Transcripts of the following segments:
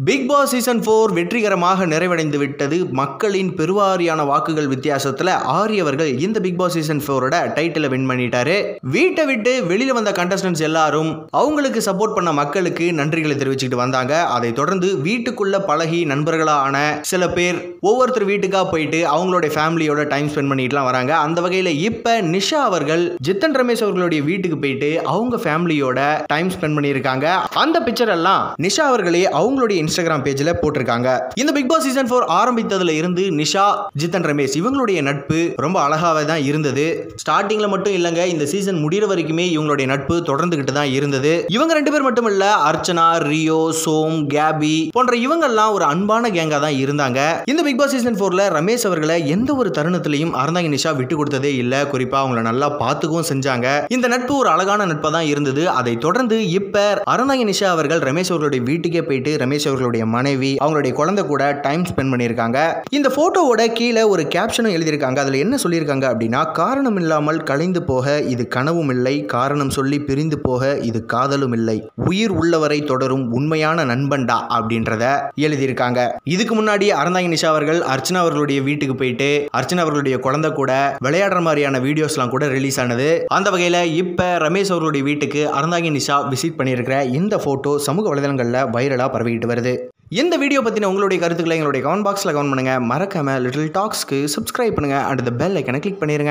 big Boss season four வெற்றிகரமாக நிறைவடைந்து விட்டது மக்களின் பெருவாரியான வாக்குகள் வித்தியாசத்தில் ஆரி அவர்கள் இந்த பிக் பாஸ் சீசன் ஃபோரோட டைட்டிலை வின் பண்ணிட்டாரு வீட்டை விட்டு வெளியில வந்த கண்டஸ்டன்ஸ் எல்லாரும் அவங்களுக்கு சப்போர்ட் பண்ண மக்களுக்கு நன்றிகளை தெரிவிச்சுக்கிட்டு வந்தாங்க அதை தொடர்ந்து வீட்டுக்குள்ள பழகி நண்பர்களா ஆன சில பேர் ஒவ்வொருத்தர் வீட்டுக்கா போயிட்டு அவங்களுடைய ஃபேமிலியோட டைம் ஸ்பெண்ட் பண்ணிட்டுலாம் வராங்க அந்த வகையில் இப்போ நிஷா அவர்கள் ஜித்தன் ரமேஷ் அவர்களுடைய வீட்டுக்கு போயிட்டு அவங்க ஃபேமிலியோட டைம் ஸ்பெண்ட் பண்ணியிருக்காங்க அந்த பிக்சர் எல்லாம் நிஷா அவர்களே அவங்களுடைய இன்ஸ்டாகிராம் பேஜில் போட்டிருக்காங்க இந்த பிக் பாஸ் சீசன் ஃபோர் ஆரம்பித்ததுல இருந்து நிஷா ஜித்தன் ரமேஷ் இவங்களுடைய நட்பு ரொம்ப அழகாவே தான் இருந்தது ஸ்டார்டிங்ல மட்டும் இல்லைங்க இந்த சீசன் முடிகிற வரைக்குமே இவங்களுடைய நட்பு தொடர்ந்துகிட்டு தான் இருந்தது இவங்க ரெண்டு பேர் மட்டும் இல்ல அர்ச்சனா ரியோ சோம் கேபி போன்ற இவங்கெல்லாம் ஒரு அன்பான கேங்கா தான் இருந்தாங்க இந்த பிக் பாஸ் சீசன் ஃபோர்ல ரமேஷ் அவர்களை எந்த ஒரு தருணத்திலையும் அறந்தாங்க நிஷா விட்டு கொடுத்ததே இல்ல குறிப்பா அவங்கள நல்லா பார்த்துக்கவும் செஞ்சாங்க இந்த நட்பு ஒரு அழகான நட்பா தான் இருந்தது அதை தொடர்ந்து இப்ப அறந்தாங்க நிஷா அவர்கள் ரமேஷ் அவர்களுடைய வீட்டுக்கே போயிட்டு ரமேஷ் அவர்களுடைய மனைவி அவங்களுடைய குழந்தை கூட டைம் ஸ்பெண்ட் பண்ணியிருக்காங்க இந்த போட்டோவோட கீழே ஒரு கேப்ஷனும் எழுதியிருக்காங்க அதுல என்ன சொல்லியிருக்காங்க அப்படின்னா காரணம் இல்லாமல் கலைந்து போக இது கனவும் இல்லை காரணம் சொல்லி பிரிந்து போக இது காதலும் இல்லை உயிர் உள்ளவரை தொடரும் உண்மையான நண்பன்டா அப்படின்றத எழுதியிருக்காங்க இதுக்கு முன்னாடி அறந்தாங்கி நிஷா அவர்கள் அர்ச்சனா அவர்களுடைய வீட்டுக்கு போயிட்டு அர்ச்சனா அவர்களுடைய குழந்தை கூட விளையாடுற மாதிரியான வீடியோஸ்லாம் கூட ரிலீஸ் ஆனது அந்த வகையில் இப்போ ரமேஷ் அவர்களுடைய வீட்டுக்கு அறந்தாங்கி நிஷா விசிட் பண்ணியிருக்கிற இந்த ஃபோட்டோ சமூக வலைதளங்களில் வைரலாக பரவிக்கிட்டு வருது இந்த வீடியோ பற்றின உங்களுடைய கருத்துக்களை எங்களுடைய கமெண்ட் பாக்ஸில் கமெண்ட் பண்ணுங்கள் மறக்காமல் லிட்டில் டாக்ஸ்க்கு சப்ஸ்கிரைப் பண்ணுங்கள் அண்ட் த பெல் ஐக்கனை கிளிக் பண்ணிடுங்க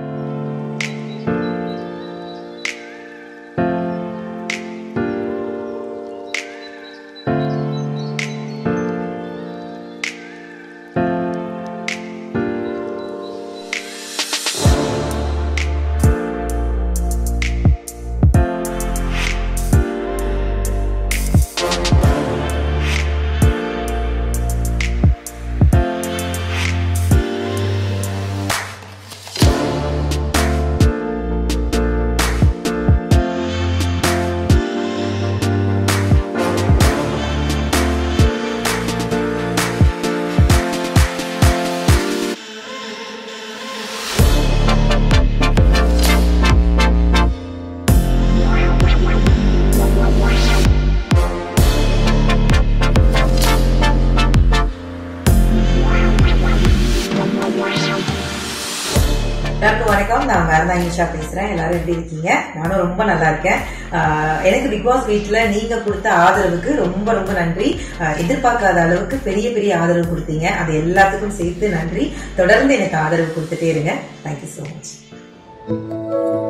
எல்லாருக்கும் வணக்கம் நான் வேறதா நிஷா பேசுறேன் எல்லாரும் எப்படி இருக்கீங்க நானும் ரொம்ப நல்லா இருக்கேன் ஆஹ் எனக்கு பிக் பாஸ் வீட்ல நீங்க கொடுத்த ஆதரவுக்கு ரொம்ப ரொம்ப நன்றி ஆஹ் எதிர்பார்க்காத அளவுக்கு பெரிய பெரிய ஆதரவு கொடுத்தீங்க அது எல்லாத்துக்கும் சேர்த்து நன்றி தொடர்ந்து எனக்கு ஆதரவு கொடுத்துட்டே இருங்க தேங்க்யூ ஸோ மச்